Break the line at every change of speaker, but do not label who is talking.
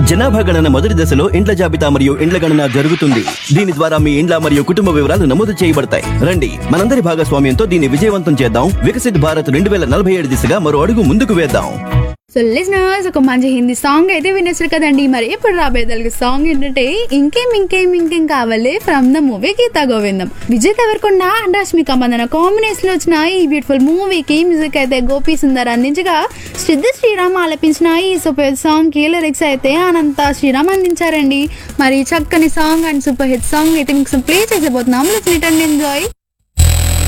జనాభా గణన మొదటి దశలో ఇండ్ల జాబితా మరియు ఇండ్ల గణన జరుగుతుంది దీని ద్వారా మీ ఇండ్ల మరియు కుటుంబ వివరాలు నమోదు చేయబడతాయి రండి మనందరి భాగస్వామ్యంతో దీన్ని విజయవంతం చేద్దాం వికసిత్ భారత్ రెండు వేల నలభై ఏడు దిశగా మరో అడుగు ముందుకు వేద్దాం
సో లిజనర్స్ ఒక మంచి హిందీ సాంగ్ అయితే వినేసారు కదండి మరి ఇప్పుడు రాబోయే తెలుగు సాంగ్ ఏంటంటే ఇంకేం ఇంకేం ఇంకేం కావాలి from the movie Geetha Govindam Vijay Deverakonda and Rashmika Mandanna combination లో వచ్చిన ఈ బ్యూటిఫుల్ మూవీకి మ్యూజిక్ అయితే గోపి సుందర్ అందించగా సిద్ధ శ్రీరామ్ ఆలపించిన ఈ సూపర్ సాంగ్ కి లిరిక్స్ అయితే అనంత శ్రీరామ్ అందించారండి మరి ఈ చక్కని song and super hit song అయితే మీకు ప్లే చేసేపోతున్నాం లిసన్ ఇట్ అండ్ ఎంజాయ్